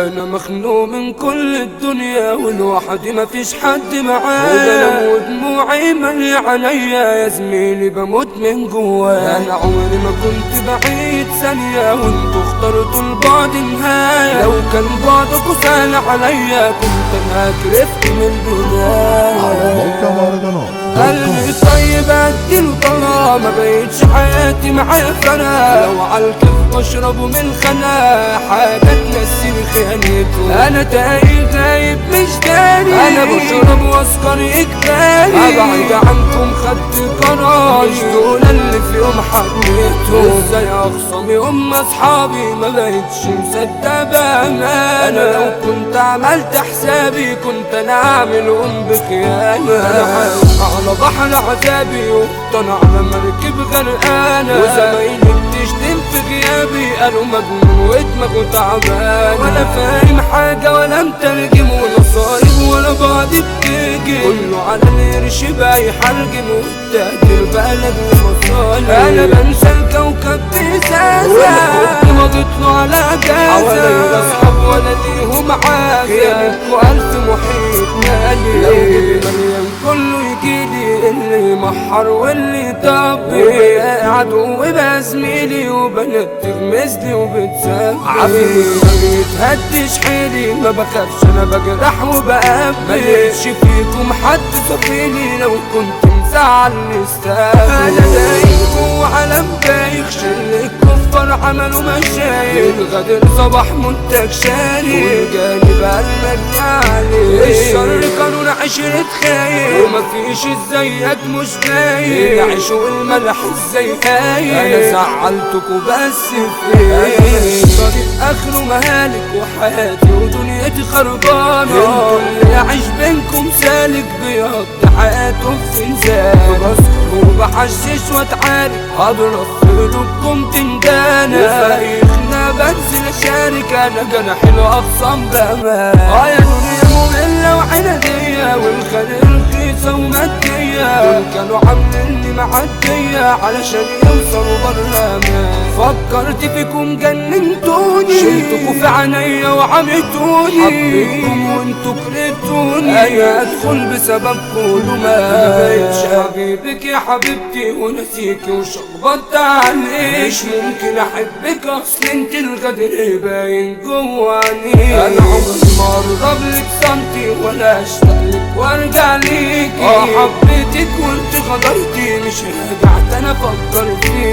انا مخنوق من كل الدنيا والوحدي مفيش حد معايا وبنام ودموعي مالية عليا يا زميلي بموت من جوايا انا عمري ما كنت بعيد ثانية وانتوا اخترتوا البعد نهاية لو كان بعدكوا سهل عليا كنت انا كرفت من البداية موقع مهرجانات قلبي طيب اديله طلا ما بقتش حياتي معايا فانا لو عالكف بشربه من خنا حاجة تنسيني خيانته انا تايه غايب مش داري انا بشرب واسكر اجباري ابعد عنكم خدت قرار مش دول اللي في يوم حبيتهم ازاي اخصمي هم اصحابي ما بقتش مصدق بامانه انا لو كنت عملت حسابي كنت انا اعملهم بخيانه انا عايش على بحر عذابي وطن على مركب غرقانه وزمايلي بتشتم في غيابي قالوا مجنون ودماغه تعبان ولا فاهم حاجه ولا مترجم ولا صايب ولا بعد بتيجي كله على القرش بقى يحرجم والتقدير بقى لاجل مصالح انا بنسى الكوكب بإزازة مضيت له على جازة حوالي اصحاب ولا ليهم عازة غيابكوا الف محيط مالي لو جيت مليان كله يجيلي اللي محر واللي طبي عدو بقى زميلي وبنات تغمزلي وبتسبي عافية ما بيتهدش حيلي ما بخافش انا بجرح وبقبل ملقتش فيكم حد صفيلي لو كنت مزعلني استقبل انا دايق جوه عالم بايخ شل الكفار عملوا مشايخ الغدر صباح منتج شاري والجانب المجني عليه الشر قانون عشرة خايف ومفيش ازيك مش باين العيش والملح ازاي هايل انا زعلتكوا بس في طريق اخره مهالك وحياتي ودنيتي خربانه انتوا اللي عايش بينكم سالك بيقضي حياته في انزال بسكر وبحشش واتعارك هضرب في قلوبكم تندانة وفايخنا بنزل اشارك انا جناحي الاقسام بامان اه يا دنيا مملة وعنادية والخير رخيصة ومادية دول كانوا عامليني معدية علشان يوصلوا برلمان فكرت فيكم جننتوني شلتكوا في عينيا وعميتوني حبيتكم وانتوا كرهتوني ايوه ادخل بسببكم ما بقتش حبيبك يا حبيبتي ونسيكي وشخبطت عليك مش ممكن احبك اصل انت الغدر باين جواني انا عمري ما اقرب لك سنتي ولا اشتاق لك وارجع ليكي اه حبيتك وانت غدرتي مش رجعت انا افكر فيكي